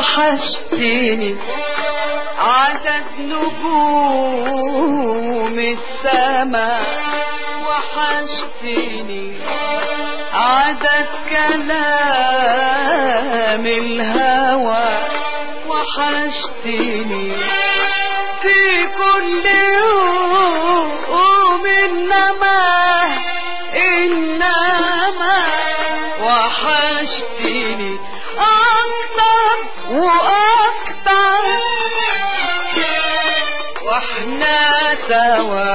وحشتني عدد نجوم السماء وحشتني عدد كلام الهوى وحشتني في كل يوم إنما إنما وحشتني أكتر وأكتر واحنا سوا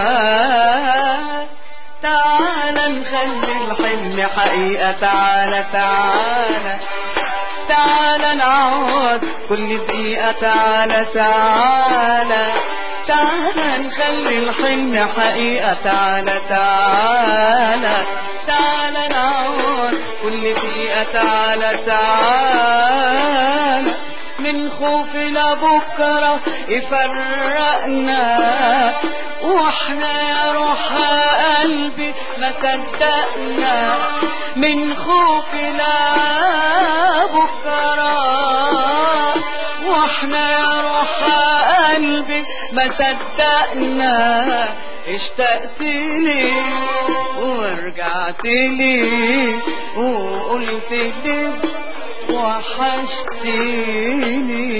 تعال نخلي الحلم حقيقة تعالى تعالى تعالى نعوض كل دقيقة تعالى تعالى تعالى نخلي الحلم حقيقة تعالى تعالى تعالى نعوض كل دقيقة تعالى تعالى من خوف لبكرة يفرقنا واحنا يا روح قلبي ما صدقنا من خوف لبكرة واحنا يا روح قلبي ما صدقنا اشتقت لي ورجعت لي وقلت لي وحشتني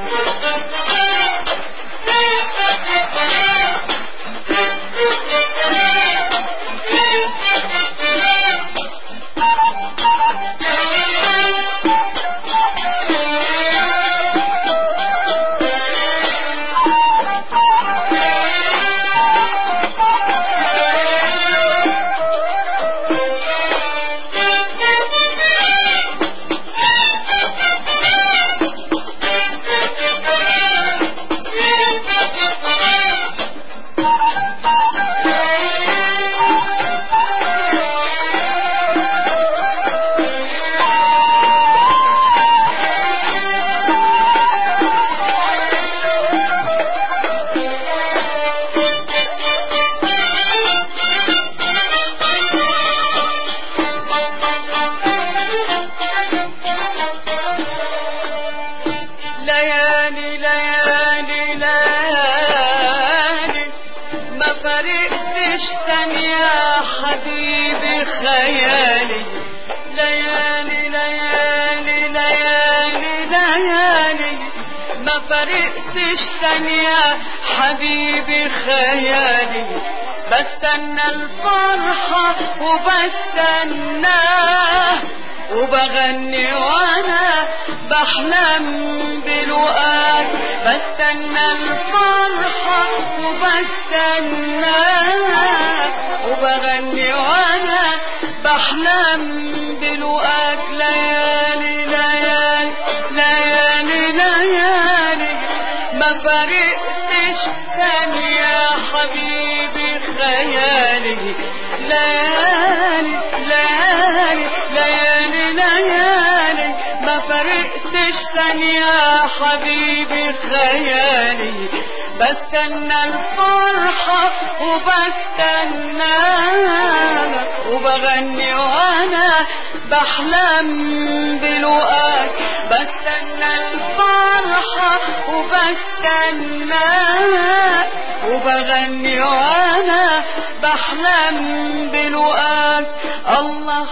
ليالي ليالي ليالي ما فرقتش ثانية حبيبي خيالي ليالي ليالي ليالي ليالي ما فرقتش ثانية حبيبي خيالي بستنى الفرحة وبستناه وبغني وانا بحلم بلقاك بستنى الفرحة وبستناك وبغني وانا بحلم بلقاك ليالي ليالي ليالي ليالي ما فرقتش ثانية حبيبي خيالي ليالي ليالي ليالي ليالي ما فرقتش ثانية حبيبي خيالي بستنى الفرحة وبستناك وبغني وانا بحلم بلقاك بستنى الفرحة وبستناك وبغني وانا بحلم بلقاك الله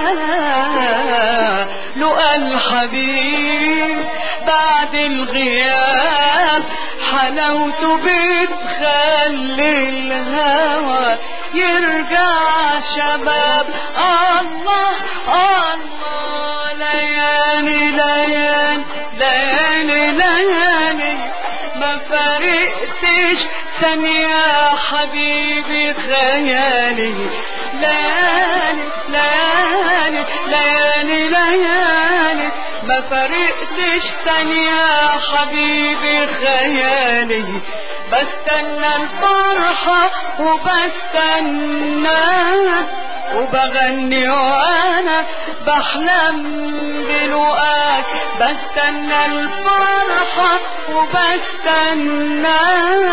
حلا لقى الحبيب بعد الغياب حلاوته بتخلي الهوى يرجع شباب الله الله ليالي ليالي ليالي ليالي ما فرقتش ثانية حبيبي خيالي ليالي ليالي ليالي ليالي ما فرقتش ثانية حبيبي خيالي بستنى الفرحة وبستنى وبغني وانا بحلم بلقاك بستنى الفرحة وبستنى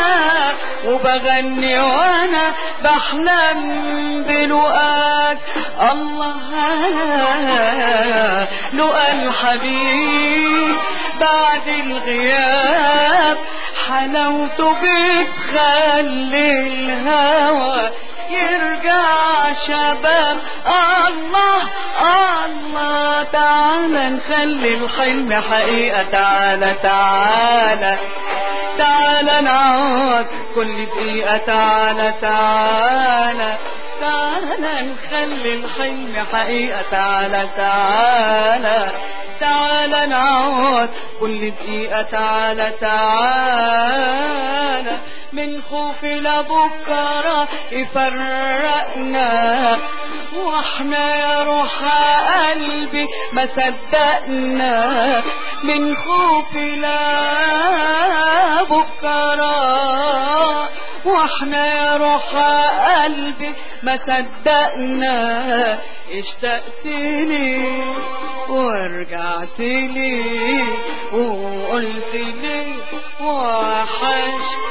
وبغني وانا بحلم بلقاك الله لقى الحبيب بعد الغياب حلاوته بتخلي الهوى يرجع شباب الله الله تعالى نخلي الحلم حقيقة تعالى تعالى تعالى نعود كل دقيقة تعالى تعالى تعالى نخلي الحلم حقيقة تعالى تعالى تعالى نعود كل دقيقة تعالى تعالى من خوف لبكرة يفرقنا واحنا يا روح قلبي ما صدقنا من خوف لبكرة واحنا يا روح قلبي ما صدقنا اشتقت لي ورجعت لي وقلت لي وحشت